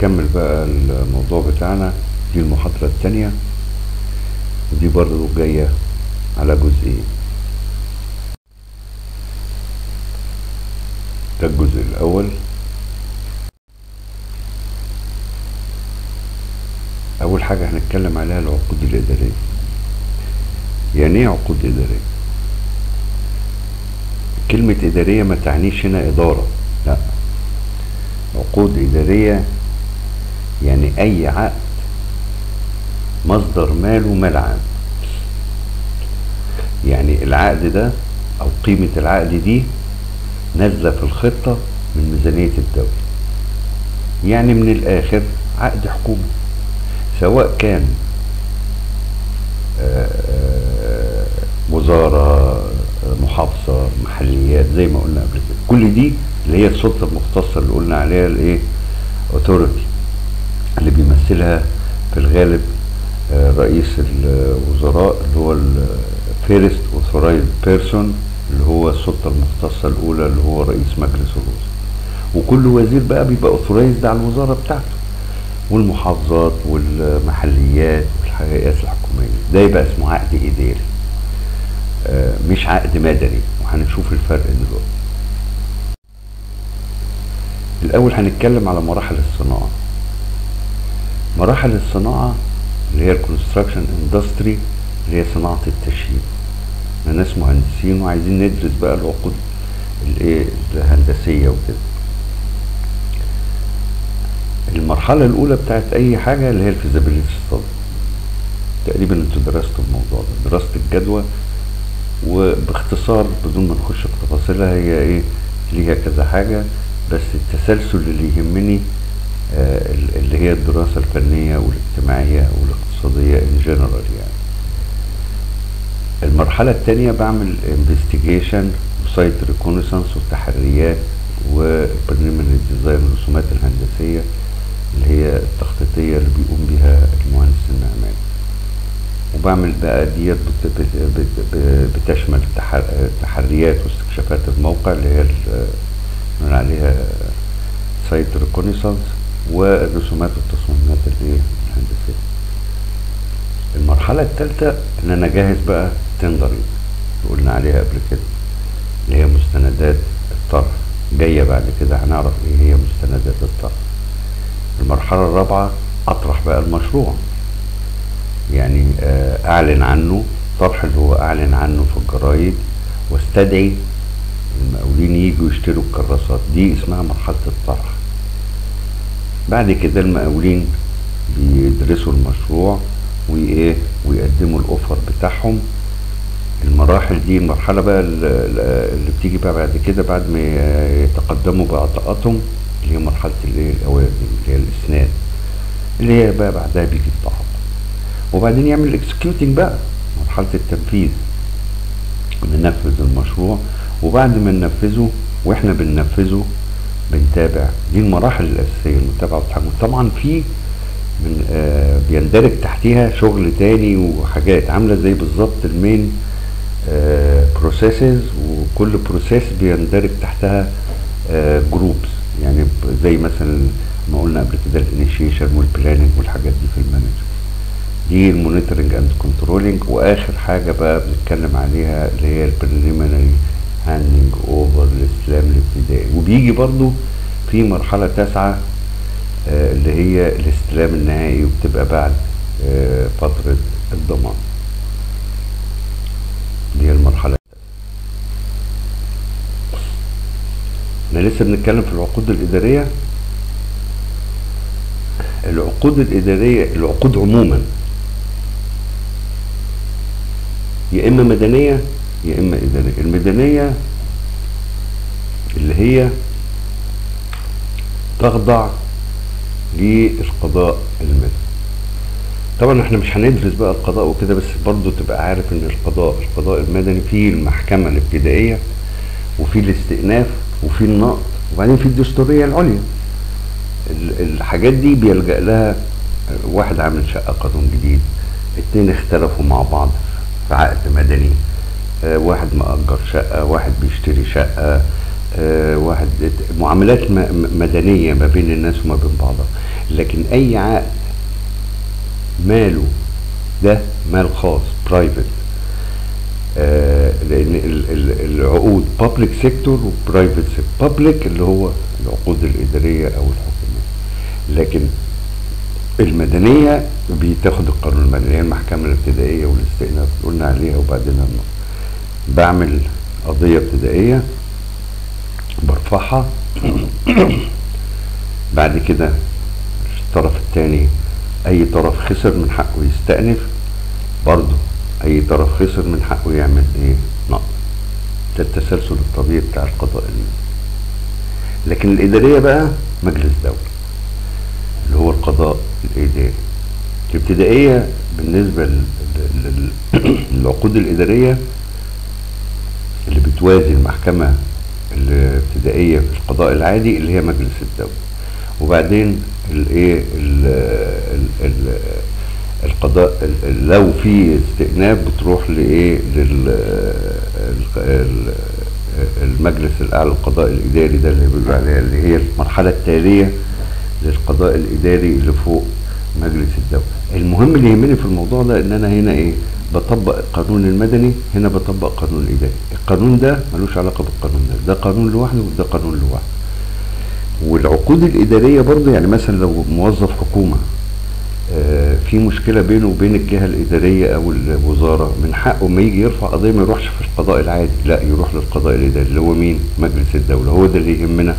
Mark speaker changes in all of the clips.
Speaker 1: نكمل بقى الموضوع بتاعنا دي المحاضرة التانية ودي برضو جاية على جزئين ده الجزء الأول أول حاجة هنتكلم عليها العقود الإدارية يعني إيه عقود إدارية؟ كلمة إدارية ما تعنيش هنا إدارة لا عقود إدارية يعني أي عقد مصدر ماله مال عام يعني العقد ده أو قيمة العقد دي نازلة في الخطة من ميزانية الدولة يعني من الآخر عقد حكومي سواء كان وزارة محافظة محليات زي ما قلنا قبل كده كل دي اللي هي السلطة المختصة اللي قلنا عليها الايه authority اللي بيمثلها في الغالب رئيس الوزراء اللي هو الفيرست اوثورايزد بيرسون اللي هو السلطة المختصة الأولى اللي هو رئيس مجلس الوزراء وكل وزير بقى بيبقى اوثورايزد على الوزارة بتاعته والمحافظات والمحليات والهيئات الحكومية ده يبقى اسمه عقد إداري مش عقد مدني وهنشوف الفرق دلوقتي الأول هنتكلم على مراحل الصناعة مراحل الصناعة اللي هي الكونستراكشن اندستري اللي هي صناعة التشييد احنا ناس مهندسين وعايزين ندرس بقى العقود الايه الهندسية وكده المرحلة الأولى بتاعت أي حاجة اللي هي الفيزابيليتي ستادي تقريبا انتوا درستوا الموضوع ده دراسة الجدوى وباختصار بدون ما نخش في تفاصيلها هي ايه ليها كذا حاجة بس التسلسل اللي يهمني آه اللي هي الدراسة الفنية والاجتماعية والاقتصادية ان جنرال يعني المرحلة الثانية بعمل انفستيجيشن وسايت ريكونيسانس وتحريات وبرنامج ديزاين الرسومات الهندسية اللي هي التخطيطية اللي بيقوم بها المهندس المعماري وبعمل بقى ديت بتشمل تحريات واستكشافات الموقع اللي هي بنقول عليها سايت ريكونيسانس والرسومات والتصميمات اللي الهندسيه المرحله الثالثه ان انا اجهز بقى تندرنج اللي قلنا عليها قبل كده اللي هي مستندات الطرح جايه بعد كده هنعرف ايه هي مستندات الطرح المرحله الرابعه اطرح بقى المشروع يعني اعلن عنه طرح اللي هو اعلن عنه في الجرايد واستدعي المقاولين يجوا يشتروا الكراسات دي اسمها مرحلة الطرح بعد كده المقاولين بيدرسوا المشروع وايه ويقدموا الاوفر بتاعهم المراحل دي المرحلة بقى اللي بتيجي بقى بعد كده بعد ما يتقدموا بعطاءاتهم اللي هي مرحلة الايه الاوادم اللي هي الاسناد اللي هي بقى بعدها بيجي التعاطي وبعدين يعمل الاكسكيوتنج بقى مرحله التنفيذ ننفذ المشروع وبعد ما ننفذه واحنا بننفذه بنتابع دي المراحل الاساسيه المتابعه والتحكم طبعا في من آه بيندرج تحتيها شغل تاني وحاجات عامله زي بالظبط المين آه بروسيسز وكل بروسيس بيندرج تحتها آه جروبس يعني زي مثلا ما قلنا قبل كده الانيشيشن والبلاننج والحاجات دي في المانجمنت دي المونيتورنج اند كنترولنج واخر حاجه بقى بنتكلم عليها اللي هي البريليمينري هاندنج اوفر الاستلام الابتدائي وبيجي برضو في مرحله تاسعه آه اللي هي الاستلام النهائي وبتبقى بعد آه فتره الضمان دي المرحله احنا لسه بنتكلم في العقود الاداريه العقود الاداريه العقود عموما يا اما مدنيه يا اما اداريه المدنيه اللي هي تخضع للقضاء المدني طبعا احنا مش هندرس بقى القضاء وكده بس برضو تبقى عارف ان القضاء القضاء المدني فيه المحكمة الابتدائية وفيه الاستئناف وفيه النقض وبعدين فيه الدستورية العليا الحاجات دي بيلجأ لها واحد عامل شقة قانون جديد اتنين اختلفوا مع بعض في عقد مدني اه واحد مأجر شقة واحد بيشتري شقة اه واحد معاملات مدنية ما بين الناس وما بين بعضها لكن اي عقد ماله ده مال خاص برايفت آه لان ال- ال- العقود بابليك سيكتور وبرايفت سيكتور بابليك اللي هو العقود الاداريه او الحكوميه لكن المدنيه بتاخد القانون المدني هي المحكمه الابتدائيه والاستئناف اللي قلنا عليها وبعدين أنا بعمل قضيه ابتدائيه برفعها بعد كده الطرف الثاني اي طرف خسر من حقه يستأنف برضه اي طرف خسر من حقه يعمل ايه نقض ده التسلسل الطبيعي بتاع القضاء المدني لكن الاداريه بقى مجلس دولي اللي هو القضاء الاداري الابتدائيه بالنسبه لل- لل- للعقود الاداريه اللي بتوازي المحكمه الابتدائيه في القضاء العادي اللي هي مجلس الدوله وبعدين الايه ال- ال- ال- القضاء ال- ال- لو في استئناف بتروح لايه لل ال- ال- المجلس الاعلى للقضاء الاداري ده اللي بيقولوا عليها اللي هي المرحله التاليه للقضاء الاداري اللي فوق مجلس الدوله المهم اللي يهمني في الموضوع ده ان انا هنا ايه بطبق القانون المدني هنا بطبق القانون الاداري القانون ده ملوش علاقه بالقانون ده ده قانون لوحده وده قانون لوحده والعقود الاداريه برضه يعني مثلا لو موظف حكومه آه، في مشكله بينه وبين الجهه الاداريه او الوزاره من حقه ما يجي يرفع قضيه ما يروحش في القضاء العادي لا يروح للقضاء الاداري اللي هو مين مجلس الدوله هو ده اللي يهمنا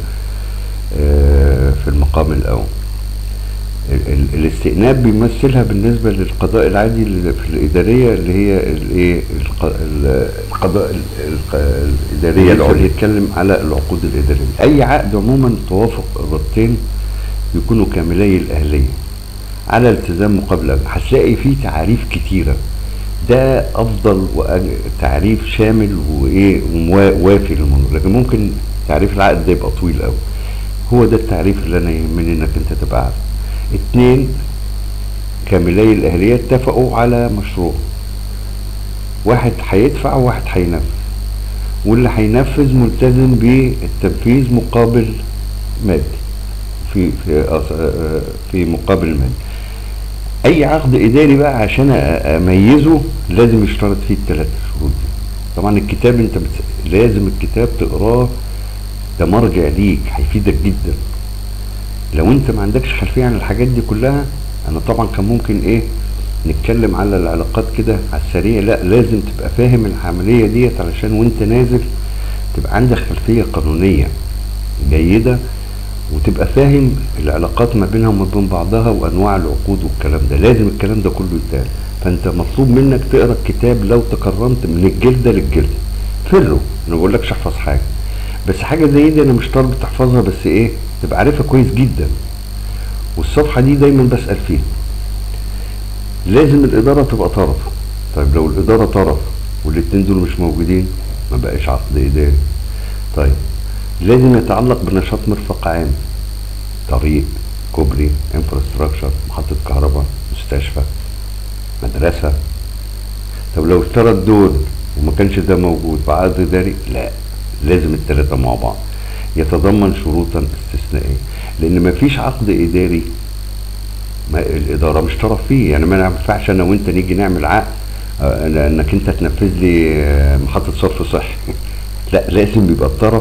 Speaker 1: آه، في المقام الاول ال- ال- الاستئناف بيمثلها بالنسبه للقضاء العادي اللي في الاداريه اللي هي الايه الق- ال- القضاء ال- الق- الاداريه العليا يتكلم على العقود الاداريه اي عقد عموما توافق الربطين يكونوا كاملي الاهليه على التزام مقابل أجل. هتلاقي فيه تعاريف كتيره ده افضل وأج- تعريف شامل وايه ووافي للموضوع لكن ممكن تعريف العقد ده يبقى طويل قوي هو ده التعريف اللي انا يهمني انك انت تبقى عارف اتنين كاملي الاهليه اتفقوا على مشروع واحد هيدفع وواحد هينفذ واللي هينفذ ملتزم بالتنفيذ مقابل مادي في في أص- آه، في مقابل مادي اي عقد اداري بقى عشان أ- اميزه لازم يشترط فيه الثلاث شروط دي طبعا الكتاب انت بت... لازم الكتاب تقراه ده مرجع ليك هيفيدك جدا لو انت ما عندكش خلفيه عن الحاجات دي كلها انا طبعا كان ممكن ايه نتكلم على العلاقات كده على السريع لا لازم تبقى فاهم العمليه ديت علشان وانت نازل تبقى عندك خلفيه قانونيه جيده وتبقى فاهم العلاقات ما بينها وما بين بعضها وانواع العقود والكلام ده لازم الكلام ده كله يتقال فانت مطلوب منك تقرا الكتاب لو تكرمت من الجلده للجلده فره انا ما بقولكش احفظ حاجه بس حاجه زي دي انا مش طالب تحفظها بس ايه تبقى عارفها كويس جدا والصفحه دي دايما بسال فيها لازم الاداره تبقى طرف طيب لو الاداره طرف والاتنين دول مش موجودين ما بقاش عقد اداري طيب لازم يتعلق بنشاط مرفق عام طريق كوبري انفراستراكشر محطة كهرباء مستشفى مدرسة طب لو اشترط دول وما كانش ده موجود بعقد اداري لا لازم الثلاثة مع بعض يتضمن شروطا استثنائية لان ما فيش عقد اداري ما الاداره مش طرف فيه يعني ما ينفعش انا وانت نيجي نعمل عقد آه، انك انت تنفذ لي آه، محطه صرف صحي لا لازم يبقى الطرف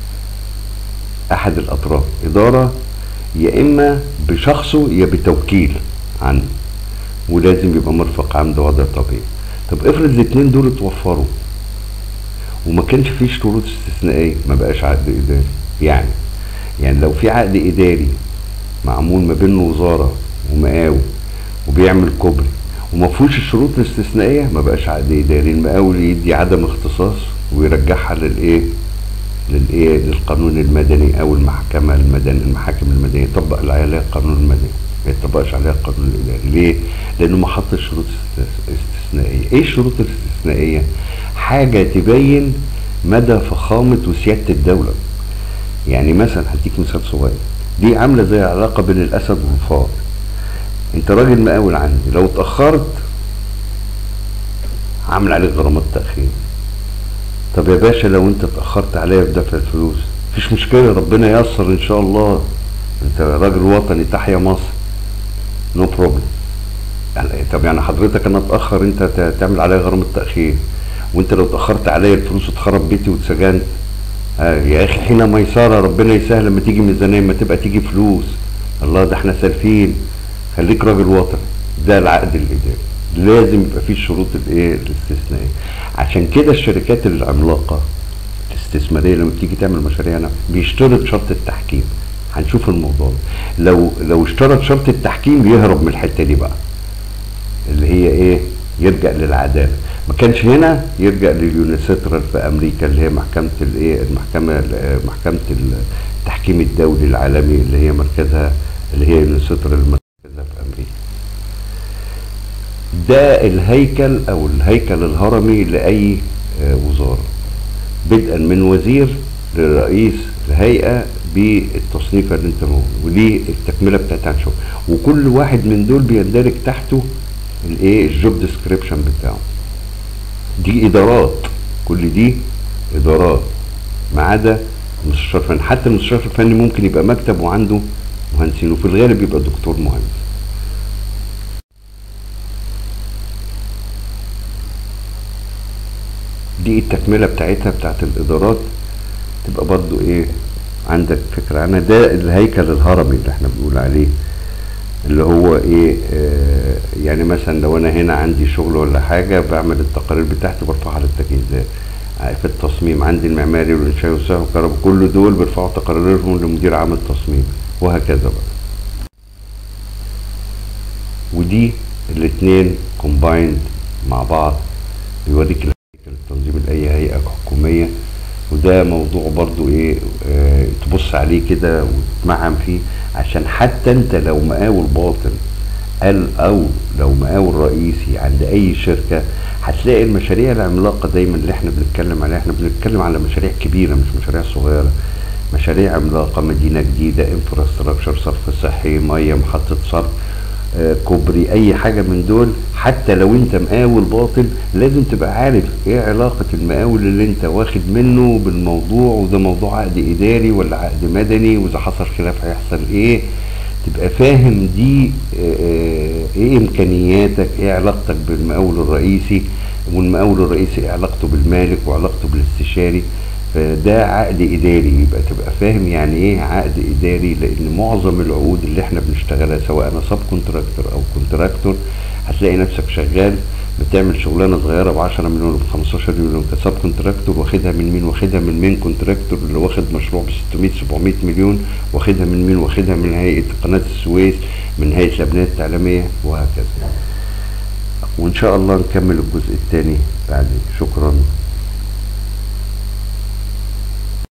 Speaker 1: احد الاطراف اداره يا اما بشخصه يا بتوكيل عنه ولازم يبقى مرفق عام ده وضع طبيعي طب افرض الاثنين دول اتوفروا وما كانش فيه شروط استثنائيه ما بقاش عقد اداري يعني يعني لو في عقد اداري معمول ما بين وزاره ومقاول وبيعمل كوبري وما فيهوش الشروط الاستثنائيه ما بقاش عقد اداري المقاول يدي عدم اختصاص ويرجعها للايه للايه للقانون المدني او المحكمه المدني المحاكم المدنيه يطبق عليها القانون المدني ما يطبقش عليها القانون الاداري ليه؟ لانه ما حطش شروط است- استثنائيه ايه الشروط الاستثنائيه؟ حاجه تبين مدى فخامه وسياده الدوله يعني مثلا هديك مثال صغير دي عامله زي علاقه بين الاسد والفار انت راجل مقاول عندي لو اتاخرت عامل عليك غرامات تاخير طب يا باشا لو انت اتاخرت عليا في دفع الفلوس مفيش مشكله ربنا ييسر ان شاء الله انت راجل وطني تحيا مصر نو بروبلم يعني طب يعني حضرتك انا اتاخر انت ت- تعمل عليا غرامه تاخير وانت لو اتاخرت عليا الفلوس اتخرب بيتي واتسجنت آه يا اخي حين ميسره ربنا يسهل لما تيجي ميزانيه ما تبقى تيجي فلوس الله ده احنا سالفين خليك راجل وطني ده العقد الاداري لازم يبقى فيه الشروط الايه الاستثنائيه عشان كده الشركات العملاقه الاستثماريه لما بتيجي تعمل مشاريع أنا بيشترط شرط التحكيم هنشوف الموضوع ده لو لو اشترط شرط التحكيم يهرب من الحته دي بقى اللي هي ايه يرجع للعداله ما كانش هنا يرجع لليونيسترال في امريكا اللي هي محكمه الايه المحكمه ال- محكمه التحكيم الدولي العالمي اللي هي مركزها اللي هي يونيسترال مركزها في امريكا ده الهيكل او الهيكل الهرمي لاي آه، وزاره بدءا من وزير لرئيس الهيئه بالتصنيف اللي انت موجود ودي التكمله بتاعت عن شغل وكل واحد من دول بيندرج تحته الايه الجوب ديسكريبشن بتاعه دي ادارات كل دي ادارات ما عدا المستشار الفني حتى المستشار الفني ممكن يبقى مكتب وعنده مهندسين وفي الغالب يبقى دكتور مهندس دي التكمله بتاعتها بتاعت الادارات تبقى برضو ايه عندك فكره عنها ده الهيكل الهرمي اللي احنا بنقول عليه اللي هو ايه آه يعني مثلا لو انا هنا عندي شغل ولا حاجه بعمل التقارير بتاعتي برفعها للتجهيزات آه، في التصميم عندي المعماري والانشاء والسعر والكهرباء كل دول بيرفعوا تقاريرهم لمدير عام التصميم وهكذا بقى ودي الاثنين كومبايند مع بعض بيوريك الهيكل التنظيمي لاي هيئه حكوميه وده موضوع برضو ايه آه تبص عليه كده وتمعن فيه عشان حتى انت لو مقاول باطن قال او لو مقاول رئيسي عند اي شركه هتلاقي المشاريع العملاقه دايما اللي احنا بنتكلم عليها احنا بنتكلم على مشاريع كبيره مش مشاريع صغيره مشاريع عملاقه مدينه جديده انفراستراكشر صرف صحي ميه محطه صرف آه، كوبري اي حاجه من دول حتى لو انت مقاول باطل لازم تبقى عارف ايه علاقه المقاول اللي انت واخد منه بالموضوع وده موضوع عقد اداري ولا عقد مدني واذا حصل خلاف هيحصل ايه تبقى فاهم دي آه، آه، ايه امكانياتك ايه علاقتك بالمقاول الرئيسي والمقاول الرئيسي ايه علاقته بالمالك وعلاقته بالاستشاري فده عقد اداري يبقى تبقى فاهم يعني ايه عقد اداري لان معظم العقود اللي احنا بنشتغلها سواء انا سب كونتراكتور او كونتراكتور هتلاقي نفسك شغال بتعمل شغلانه صغيره ب 10 مليون ب 15 مليون كسب كونتراكتور واخدها من مين واخدها من مين كونتراكتور اللي واخد مشروع ب 600 700 مليون واخدها من مين واخدها من هيئه قناه السويس من هيئه الابنيه التعليميه وهكذا وان شاء الله نكمل الجزء الثاني بعدين شكرا